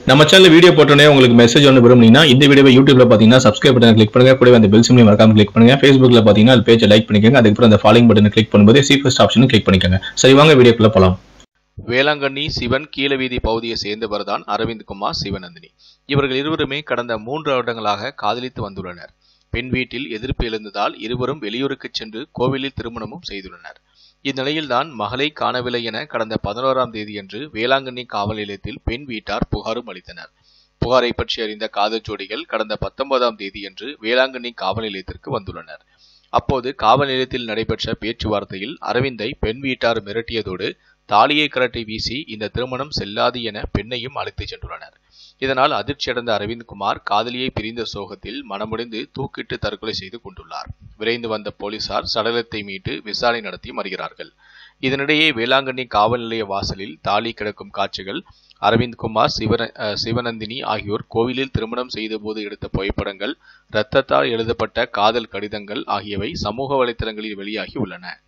நம்ம channel video போட்டோன்னே உங்களுக்கு மெசேஜ் ஒன்று விரும்புனீங்கன்னா இந்த வீடியோவை யூடியூப்ல பார்த்தீங்கன்னா சப்ஸ்கிரைப் பட்டன் கிளிக் பண்ணுங்க கூடவே அந்த பெல் சிம்லையும் மறக்காம கிளிக் பண்ணுங்க ஃபேஸ்புக்ல பார்த்தீங்கன்னா அது பேஜை லைக் பண்ணிக்கோங்க அதுக்கப்புறம் அந்த ஃபாலோயிங் பட்டனை கிளிக் பண்ணும்போது சி ஃபர்ஸ்ட் ஆப்ஷனும் கிளிக் பண்ணிக்கோங்க சரி வாங்க வீடியோக்குள்ள போலாம் வேளாங்கண்ணி சிவன் கீழவீதி பகுதியை சேர்ந்தவர் தான் அரவிந்த் குமார் சிவநந்தினி இவர்கள் இருவருமே கடந்த மூன்று வருடங்களாக காதலித்து வந்துள்ளனர் பெண் வீட்டில் எதிர்ப்பு எழுந்ததால் இருவரும் வெளியூருக்கு சென்று கோவிலில் திருமணமும் செய்துள்ளனர் இந்நிலையில்தான் மகளை காணவில்லை என கடந்த பதினோராம் தேதியன்று வேளாங்கண்ணி காவல் நிலையத்தில் பெண் வீட்டார் புகாரும் அளித்தனர் புகாரை பற்றி அறிந்த காதல் ஜோடிகள் கடந்த பத்தொன்பதாம் தேதியன்று வேளாங்கண்ணி காவல் நிலையத்திற்கு வந்துள்ளனர் அப்போது காவல் நிலையத்தில் நடைபெற்ற பேச்சுவார்த்தையில் அரவிந்தை பெண் வீட்டார் மிரட்டியதோடு தாலியை கரட்டி வீசி இந்த திருமணம் செல்லாது என பெண்ணையும் அழைத்துச் சென்றுள்ளனர் இதனால் அதிர்ச்சியடைந்த அரவிந்த் குமார் காதலியை பிரிந்த சோகத்தில் மனமுடிந்து தூக்கிட்டு தற்கொலை செய்து கொண்டுள்ளார் விரைந்து வந்த போலீசார் சடலத்தை மீட்டு விசாரணை நடத்தி வருகிறார்கள் இதனிடையே வேளாங்கண்ணி காவல் நிலைய வாசலில் தாலி கிடக்கும் காட்சிகள் அரவிந்த் குமார் சிவன அஹ் சிவநந்தினி ஆகியோர் கோவிலில் திருமணம் செய்தபோது எடுத்த புகைப்படங்கள் இரத்தத்தால் எழுதப்பட்ட காதல் கடிதங்கள் ஆகியவை சமூக வலைத்தளங்களில் வெளியாகி உள்ளன